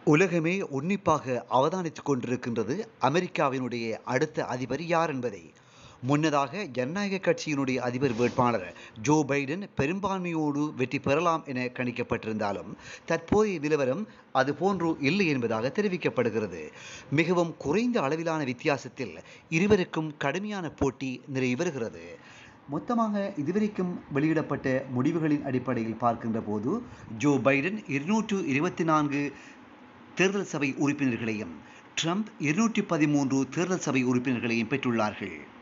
உலகமே உன்னிப்பாக அவதானித்துக் கொண்டிருக்கின்றது அமெரிக்காவினுடைய அடுத்த அதிபர் யார் என்பதை முன்னதாக ஜனநாயக கட்சியினுடைய அதிபர் வேட்பாளர் ஜோ பைடன் பெரும்பான்மையோடு வெற்றி பெறலாம் என கணிக்கப்பட்டிருந்தாலும் தற்போதைய நிலவரம் அதுபோன்று இல்லை என்பதாக தெரிவிக்கப்படுகிறது மிகவும் குறைந்த அளவிலான வித்தியாசத்தில் இருவருக்கும் கடுமையான போட்டி நிறைவு வருகிறது மொத்தமாக இதுவரைக்கும் வெளியிடப்பட்ட முடிவுகளின் அடிப்படையில் பார்க்கின்ற போது ஜோ பைடன் இருநூற்று இருபத்தி நான்கு தேர்தல் சபை உறுப்பினர்களையும் ட்ரம்ப் இருநூற்றி பதிமூன்று தேர்தல் சபை உறுப்பினர்களையும் பெற்றுள்ளார்கள்